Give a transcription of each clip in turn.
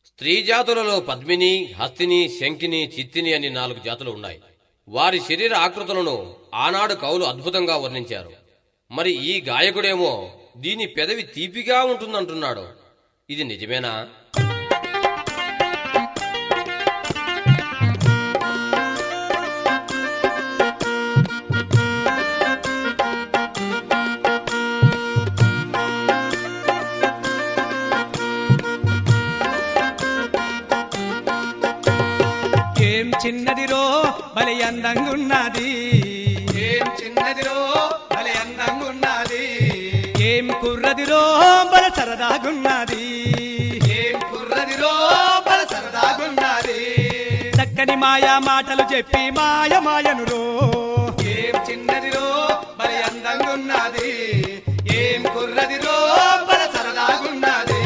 స్త్రీ జాతులలో పద్మిని హస్తిని శంకిని చిత్తిని అని నాలుగు జాతులు ఉన్నాయి వారి శరీర ఆకృతులను ఆనాడు కవులు అద్భుతంగా వర్ణించారు మరి ఈ గాయకుడేమో దీని పెదవి తీపిగా ఉంటుందంటున్నాడు ఇది నిజమేనా ఏం చిన్నదిరో బలి అందంగున్నది ఏం చిన్నదిరో భలే అందంగున్నది ఏం కుర్రదిరో బల సరదాగున్నది ఏం కుర్రదిరో బల సరదాగున్నది చక్కని మాయా మాటలు చెప్పి మాయ మాయనురో ఏం చిన్నదిరో భలే అందంగున్నది ఏం కుర్రదిరో బల సరదాగున్నది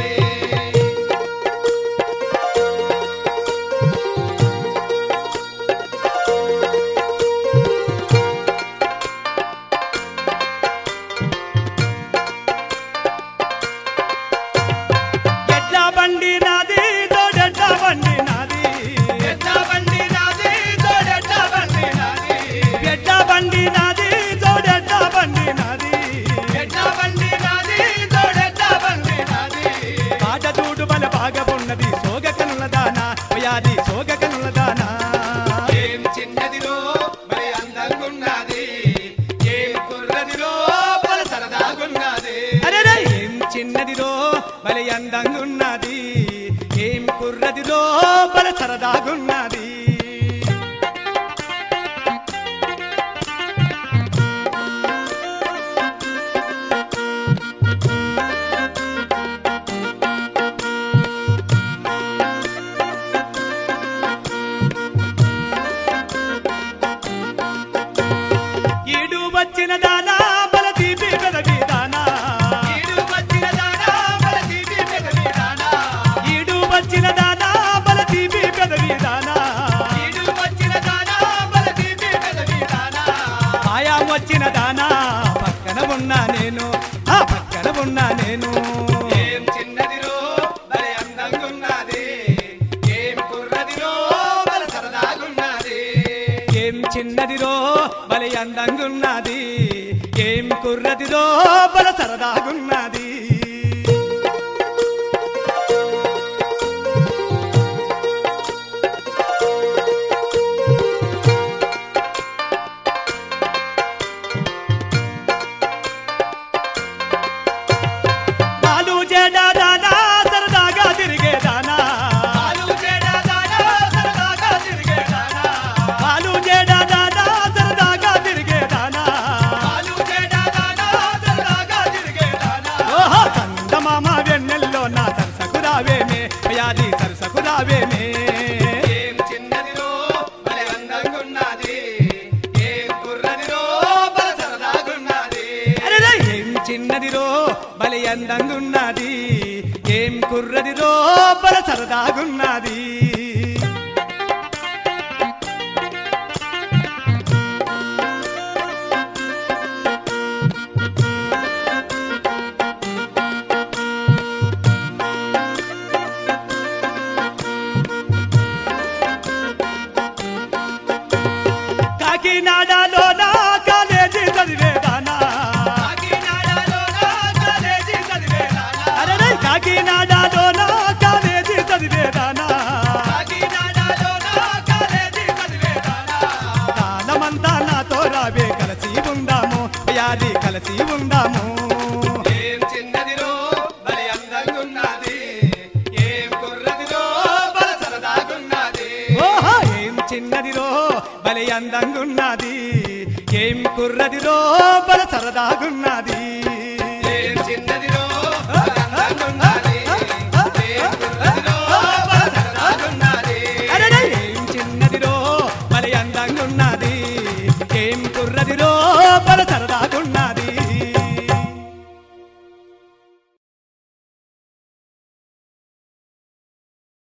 ఎడ్ల బండి నాది తోడెడ్ల బండి నాది ఎడ్ల బండి నాది తోడెడ్ల బండి నాది ఎడ్ల బండి నాది తోడెడ్ల బండి నాది ఎడ్ల బండి నాది తోడెడ్ల బండి నాది పాట చూడు బల బాగబున్నది సోగ కనుల దానా వ్యాధి సోగ కనుల దానా ఏం చిన్నదిరో భలే అందంగున్నది ఏం కుర్రదిరో బల సరదాగున్నది అరెరే ఏం చిన్నదిరో బలి అందంగున్నది ఏం కుర్రదిరో బల సరదాగున్నది ఈడు వచ్చిన దానా బల తీపి పెదవి దానా ఈడు వచ్చిన దానా బల తీపి పెదవి దానా ఈడు వచ్చిన దానా బల తీపి పెదవి దానా ఈడు వచ్చిన దానా బల తీపి పెదవి దానా ఆయా వచ్చిన దానా పక్కన ఉన్నా నేను ఆ పక్కన ఉన్నా నేను ఏం చిన్నదిరో భలే అందంగున్నది ఏం కుర్రదిరో బల సరదాగున్నది ఏం చిన్నదిరో బలి అందంగున్నది ఏం కుర్రదిరో బల సరదాగున్నది నాలు జడా దానా సరదాగా తిరిగే దానా ఆలు చెడ దానా సరదాగా తిరిగే దానా నాలు జడా దానా సరదాగా తిరిగే దానా ఆలు చెడ దానా సరదాగా తిరిగే దానా ఓహో చందమామ వెన్నెల్లో నా సరసకు రావేమే వ్యాధి సరసకు రావేమే ఏం చిన్నదిరో భలే అందంగున్నది ఏం కుర్రదిరో బల సరదాగున్నది అరెరే, ఏం చిన్నదిరో బలి అందంగున్నది ఏం కుర్రదిరో బల సరదాగున్నది కాకినాడలో నా కాలేజీ చదివేదానా కాకినాడలో నా కాలేజీ చదివేదానా అరే కాకినాడలో నా కాలేజీ చదివేదానా కాకినాడలో నా కాలేజీ చదివేదానా కాలమంతా నాతో రావే కలిసి ఉందాము వ్యాధి కలిసి ఉందాము ఏం చిన్నదిరో భలే అందంగున్నది ఏం కుర్రదిరో బల సరదాగున్నది ఓహో ఏం చిన్నదిరో బలి అందంగున్నది ఏం కుర్రదిరో బల సరదాగున్నది ఏం చిన్నదిరో బల అందంగున్నది ఏం కుర్రదిరో బల సరదాగున్నది అరే ఏం చిన్నదిరో బలి అందంగున్నది